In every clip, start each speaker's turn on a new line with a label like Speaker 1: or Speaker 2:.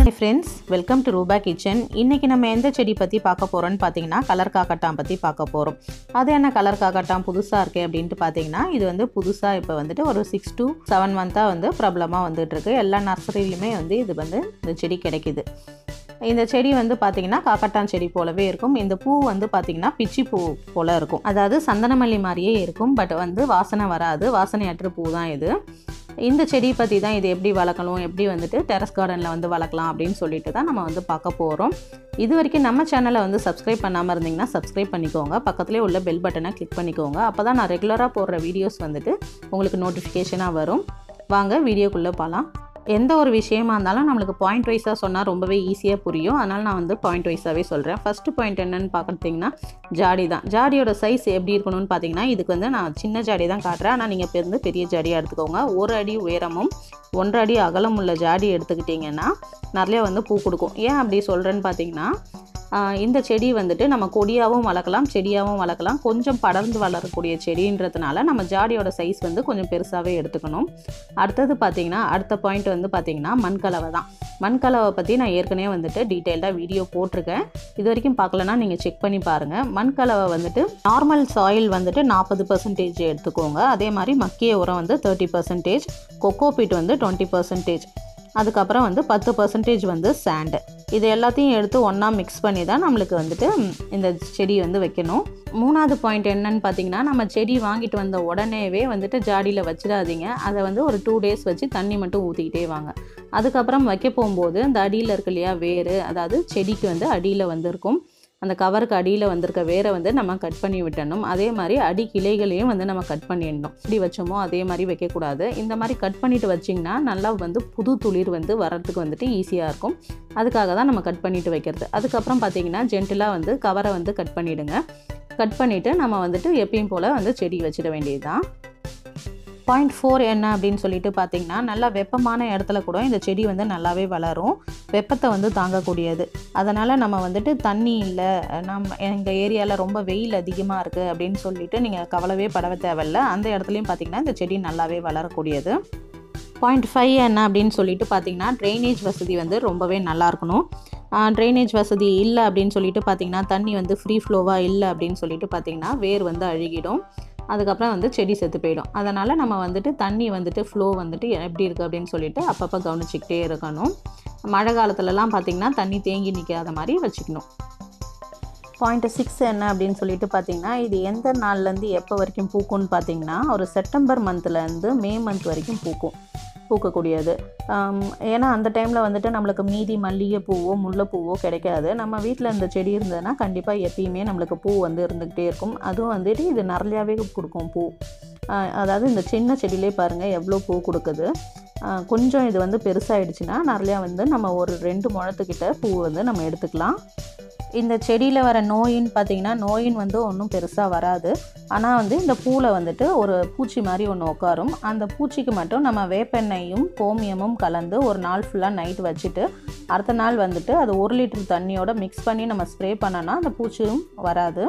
Speaker 1: friends welcome to Roopa kitchen இன்றைக்கி நம்ம எந்த செடி பற்றி பார்க்க போகிறோம்னு பார்த்தீங்கன்னா கலர் காக்கட்டான் பற்றி பார்க்க போகிறோம் அது என்ன கலர் காக்கட்டான் புதுசாக இருக்கே அப்படின்ட்டு பார்த்தீங்கன்னா இது வந்து புதுசாக இப்போ வந்துட்டு ஒரு சிக்ஸ் to செவன் மந்த்தாக வந்து பிரபலமாக வந்துட்டுருக்கு எல்லா நர்சரியிலுமே வந்து இது வந்து இந்த செடி கிடைக்குது இந்த செடி வந்து பார்த்தீங்கன்னா காக்கட்டான் செடி போலவே இருக்கும் இந்த பூ வந்து பார்த்தீங்கன்னா பிச்சி பூ போல இருக்கும் அதாவது சந்தனமல்லி மாதிரியே இருக்கும் பட் வந்து வாசனை வராது வாசனையற்ற பூ தான் இது இந்த செடி பற்றி தான் இது எப்படி வளர்க்கணும் எப்படி வந்துட்டு டெரஸ் கார்டனில் வந்து வளர்க்கலாம் அப்படின்னு சொல்லிட்டு தான் நம்ம வந்து பார்க்க போகிறோம் இது வரைக்கும் நம்ம சேனலை வந்து சப்ஸ்கிரைப் பண்ணாமல் இருந்தீங்கன்னா சப்ஸ்கிரைப் பண்ணிக்கோங்க பக்கத்துலேயே உள்ள பெல் பட்டனை கிளிக் பண்ணிக்கோங்க அப்போ தான் நான் ரெகுலராக போடுற வீடியோஸ் வந்துட்டு உங்களுக்கு நோட்டிஃபிகேஷனாக வரும் வாங்க வீடியோக்குள்ளே போகலாம் எந்த ஒரு விஷயமா இருந்தாலும் நம்மளுக்கு பாயிண்ட் வைஸாக சொன்னால் ரொம்பவே ஈஸியாக புரியும் அதனால் நான் வந்து பாயிண்ட் வைஸாகவே சொல்கிறேன் ஃபஸ்ட்டு பாயிண்ட் என்னன்னு பார்க்குறீங்கன்னா ஜாடி தான் ஜாடியோட சைஸ் எப்படி இருக்கணும்னு பார்த்தீங்கன்னா இதுக்கு வந்து நான் சின்ன ஜாடி தான் காட்டுறேன் ஆனால் நீங்கள் இப்போ வந்து பெரிய ஜாடியாக எடுத்துக்கோங்க ஒரு அடி உயரமும் ஒன்றரை அடி அகலம் உள்ள ஜாடி எடுத்துக்கிட்டிங்கன்னா நிறைய வந்து பூ கொடுக்கும் ஏன் அப்படி சொல்கிறேன்னு பார்த்தீங்கன்னா ஆஹ் இந்த செடி வந்துட்டு நம்ம கொடியாகவும் வளர்க்கலாம் செடியாகவும் வளர்க்கலாம் கொஞ்சம் படர்ந்து வளரக்கூடிய செடின்றதுனால நம்ம ஜாடியோட சைஸ் வந்து கொஞ்சம் பெருசாகவே எடுத்துக்கணும் அடுத்தது பார்த்தீங்கன்னா அடுத்த பாயிண்ட் வந்து பார்த்தீங்கன்னா மண்கலவை தான் மண்கலவை பற்றி நான் ஏற்கனவே வந்துட்டு டீட்டெயில்டாக வீடியோ போட்டிருக்கேன் இது வரைக்கும் பார்க்கலன்னா நீங்கள் செக் பண்ணி பாருங்கள் மண்கலவை வந்துட்டு நார்மல் சாயில் வந்துட்டு நாற்பது பர்சன்டேஜ் எடுத்துக்கோங்க அதே மாதிரி மக்கிய உரம் வந்து தேர்ட்டி பர்சன்டேஜ் கொக்கோபீட் வந்து டுவெண்ட்டி பர்சன்டேஜ் அதுக்கப்புறம் வந்து பத்து பர்சன்டேஜ் வந்து சாண்டு இது எல்லாத்தையும் எடுத்து ஒன்றா மிக்ஸ் பண்ணி தான் நம்மளுக்கு வந்துட்டு ம், இந்த செடி வந்து வைக்கணும் மூணாவது பாயிண்ட் என்னன்னு பார்த்தீங்கன்னா நம்ம செடி வாங்கிட்டு வந்த உடனேவே வந்துட்டு ஜாடியில் வச்சிடாதீங்க அதை வந்து ஒரு டூ டேஸ் வச்சு தண்ணி மட்டும் ஊற்றிக்கிட்டே வாங்க அதுக்கப்புறம் வைக்க போகும்போது இந்த அடியில் இருக்கு இல்லையா வேறு அதாவது செடிக்கு வந்து அடியில் வந்திருக்கும் அந்த கவருக்கு அடியில் வந்திருக்க வேரை வந்து நம்ம கட் பண்ணி விட்டணும் அதே மாதிரி அடி கிளைகளையும் வந்து நம்ம கட் பண்ணிடணும் எப்படி வச்சோமோ அதே மாதிரி வைக்கக்கூடாது இந்த மாதிரி கட் பண்ணிட்டு வச்சிங்கன்னா நல்லா வந்து புது துளிர் வந்து வரத்துக்கு வந்துட்டு ஈஸியாக இருக்கும் அதுக்காக தான் நம்ம கட் பண்ணிட்டு வைக்கிறது அதுக்கப்புறம் பார்த்தீங்கன்னா ஜென்டிலாக வந்து கவரை வந்து கட் பண்ணிவிடுங்க கட் பண்ணிவிட்டு நம்ம வந்துட்டு எப்பயும் போல் வந்து செடி வச்சிட வேண்டியது தான் பாயிண்ட் ஃபோர் என்ன அப்படின்னு சொல்லிட்டு பார்த்தீங்கன்னா நல்லா வெப்பமான இடத்துல கூட இந்த செடி வந்து நல்லாவே வளரும் வெப்பத்தை வந்து தாங்கக்கூடியது அதனால் நம்ம வந்துட்டு தண்ணி இல்லை நம்ம எங்கள் ஏரியாவில் ரொம்ப வெயில் அதிகமாக இருக்குது அப்படின்னு சொல்லிட்டு நீங்கள் கவலைவே படவே தேவையில்ல அந்த இடத்துலையும் பார்த்தீங்கன்னா இந்த செடி நல்லாவே வளரக்கூடியது பாயிண்ட் ஃபைவ் என்ன அப்படின்னு சொல்லிட்டு பார்த்தீங்கன்னா ட்ரைனேஜ் வசதி வந்து ரொம்பவே நல்லா இருக்கணும் ட்ரைனேஜ் வசதி இல்லை அப்படின்னு சொல்லிட்டு பார்த்தீங்கன்னா தண்ணி வந்து ஃப்ரீ ஃப்ளோவாக இல்லை அப்படின்னு சொல்லிட்டு பார்த்தீங்கன்னா வேர் வந்து அழுகிடும் அதுக்கப்புறம் வந்து செடி செத்து போயிடும் அதனால் நம்ம வந்துட்டு தண்ணி வந்துட்டு ஃப்ளோ வந்துட்டு எப்படி இருக்குது அப்படின்னு சொல்லிட்டு அப்பப்போ கவனிச்சிக்கிட்டே இருக்கணும் மழை காலத்துலலாம் பார்த்திங்கன்னா தண்ணி தேங்கி நிற்காத மாதிரி வச்சுக்கணும் பாயிண்ட் சிக்ஸ் என்ன அப்படின்னு சொல்லிட்டு பார்த்தீங்கன்னா இது எந்த நாள்லேருந்து எப்போ வரைக்கும் பூக்கும்னு பார்த்தீங்கன்னா ஒரு செப்டம்பர் மந்த்லேருந்து மே மந்த் வரைக்கும் பூக்கும் பூக்கக்கூடியது ஆம், ஏன்னா அந்த டைமில் வந்துட்டு நம்மளுக்கு மீதி மல்லிகை பூவோ முல்லைப்பூவோ கிடைக்காது நம்ம வீட்டில் இந்த செடி இருந்ததுன்னா கண்டிப்பாக எப்பயுமே நம்மளுக்கு பூ வந்து இருந்துக்கிட்டே இருக்கும் அதுவும் வந்துட்டு இது நிறையாவே கொடுக்கும் பூ ஆ, அதாவது இந்த சின்ன செடியிலே பாருங்கள் எவ்வளோ பூ கொடுக்குது ஆ, கொஞ்சம் இது வந்து பெருசாகிடுச்சுன்னா நிறையா வந்து நம்ம ஒரு ரெண்டு முழத்துக்கிட்ட பூ வந்து நம்ம எடுத்துக்கலாம் இந்த செடியில் வர நோயின்னு பார்த்தீங்கன்னா நோயின் வந்து ஒன்றும் பெருசாக வராது ஆனால் வந்து இந்த பூவில் வந்துட்டு ஒரு பூச்சி மாதிரி ஒன்று உட்காரும் அந்த பூச்சிக்கு மட்டும் நம்ம வேப்பெண்ணெயும் கோமியமும் கலந்து ஒரு நாள் ஃபுல்லாக நைட் வச்சுட்டு அடுத்த நாள் வந்துட்டு அது ஒரு லிட்டர் தண்ணியோட மிக்ஸ் பண்ணி நம்ம ஸ்ப்ரே பண்ணோன்னா அந்த பூச்சியும் வராது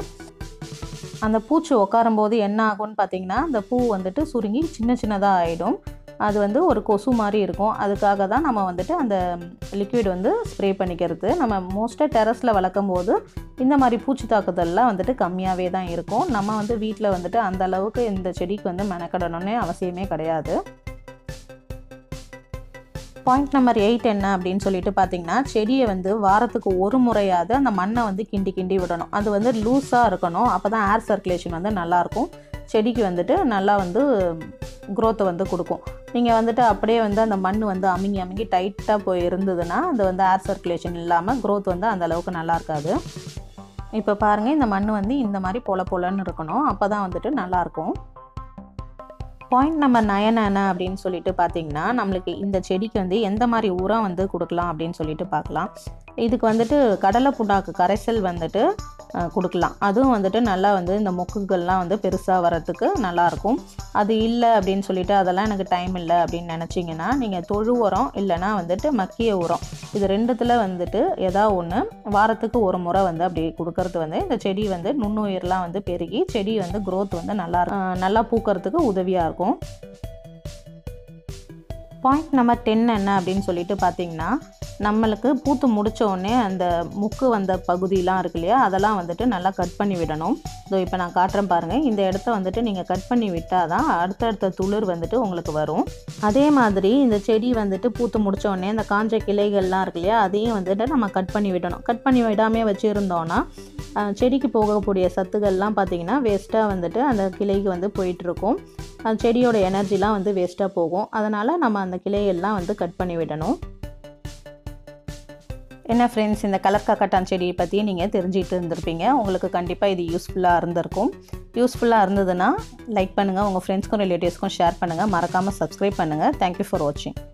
Speaker 1: அந்த பூச்சி உட்காரும்போது என்ன ஆகும்னு பார்த்தீங்கன்னா அந்த பூ வந்துட்டு சுருங்கி சின்ன சின்னதாக ஆகிடும் அது வந்து ஒரு கொசு மாதிரி இருக்கும் அதுக்காக தான் நம்ம வந்துட்டு அந்த லிக்விட் வந்து ஸ்ப்ரே பண்ணிக்கிறது நம்ம மோஸ்ட்டாக டெரஸில் வளர்க்கும் போது இந்த மாதிரி பூச்சி தாக்குதல்லாம் வந்துட்டு கம்மியாகவே தான் இருக்கும் நம்ம வந்து வீட்டில் வந்துட்டு அந்த அளவுக்கு இந்த செடிக்கு வந்து மெனக்கடணும்னு அவசியமே கிடையாது பாயிண்ட் நம்பர் எயிட் என்ன அப்படின்னு சொல்லிட்டு பார்த்தீங்கன்னா செடியை வந்து வாரத்துக்கு ஒரு முறையாவது அந்த மண்ணை வந்து கிண்டி கிண்டி விடணும் அது வந்து லூஸாக இருக்கணும் அப்போ தான் ஏர் சர்க்குலேஷன் வந்து நல்லாயிருக்கும் செடிக்கு வந்துட்டு நல்லா வந்து growth வந்து கொடுக்கும் நீங்கள் வந்துட்டு அப்படியே வந்து அந்த மண் வந்து அமுங்கி அமுங்கி டைட்டாக போய் இருந்ததுன்னா அது வந்து ஏர் சர்க்குலேஷன் இல்லாமல் growth வந்து அந்த அளவுக்கு நல்லா இருக்காது இப்போ பாருங்கள் இந்த மண் வந்து இந்த மாதிரி பொல பொலன்னு இருக்கணும் அப்போ தான் வந்துட்டு நல்லாயிருக்கும் பாயிண்ட் நம்பர் நயன் என்ன அப்படின்னு சொல்லிட்டு பார்த்தீங்கன்னா நம்மளுக்கு இந்த செடிக்கு வந்து எந்த மாதிரி உரம் வந்து கொடுக்கலாம் அப்படின்னு சொல்லிட்டு பார்க்கலாம் இதுக்கு வந்துட்டு கடலை புண்ணாக்கு கரைசல் வந்துட்டு அஹ், கொடுக்கலாம் அதுவும் வந்துட்டு நல்லா வந்து இந்த மொக்குகள்லாம் வந்து பெருசாக வரத்துக்கு நல்லாயிருக்கும் அது இல்லை அப்படின்னு சொல்லிட்டு அதெல்லாம் எனக்கு டைம் இல்லை அப்படின்னு நினச்சிங்கன்னா நீங்கள் தொழு உரம் இல்லைன்னா வந்துட்டு மக்கிய உரம் இது ரெண்டுத்தில் வந்துட்டு ஏதாவது ஒன்று வாரத்துக்கு ஒரு முறை வந்து அப்படி கொடுக்கறது வந்து இந்த செடி வந்து நுண்ணுயிர்லாம் வந்து பெருகி செடி வந்து growth வந்து நல்லா இரு- அஹ் நல்லா பூக்கறதுக்கு உதவியாக இருக்கும் பாயிண்ட் நம்பர் டென் என்ன அப்படின்னு சொல்லிட்டு பார்த்தீங்கன்னா நம்மளுக்கு பூத்து முடிச்ச உடனே அந்த முக்கு வந்த பகுதியெலாம் இருக்கு இல்லையா அதெல்லாம் வந்துட்டு நல்லா கட் பண்ணி விடணும் ஸோ இப்போ நான் காட்டுறேன் பாருங்கள் இந்த இடத்த வந்துட்டு நீங்கள் கட் பண்ணி விட்டால் தான் அடுத்தடுத்த துளிர் வந்துட்டு உங்களுக்கு வரும் அதே மாதிரி இந்த செடி வந்துட்டு பூத்து முடிச்ச உடனே இந்த காஞ்ச கிளைகள்லாம் இருக்கு இல்லையா அதையும் வந்துட்டு நம்ம கட் பண்ணி விடணும் கட் பண்ணி விடாமே வச்சுருந்தோன்னா அஹ், செடிக்கு போகக்கூடிய சத்துக்கள்லாம் பார்த்திங்கன்னா வேஸ்ட்டாக வந்துட்டு அந்த கிளைக்கு வந்து போயிட்டுருக்கும் அந்த செடியோட எனர்ஜிலாம் வந்து வேஸ்ட்டாக போகும் அதனால் நம்ம அந்த கிளையெல்லாம் வந்து கட் பண்ணி விடணும் என்ன ஃப்ரெண்ட்ஸ் இந்த கலர் காக்கட்டான் செடியை பற்றி நீங்கள் தெரிஞ்சுட்டு இருந்திருப்பீங்க உங்களுக்கு கண்டிப்பாக இது யூஸ்ஃபுல்லாக இருந்திருக்கும் யூஸ்ஃபுல்லாக இருந்ததுன்னா லைக் பண்ணுங்கள் உங்கள் ஃப்ரெண்ட்ஸ்க்கும் ரிலேட்டிவ்ஸ்க்கும் ஷேர் பண்ணுங்கள் மறக்காமல் சப்ஸ்கிரைப் பண்ணுங்கள் தேங்க்யூ ஃபார் வாட்சிங்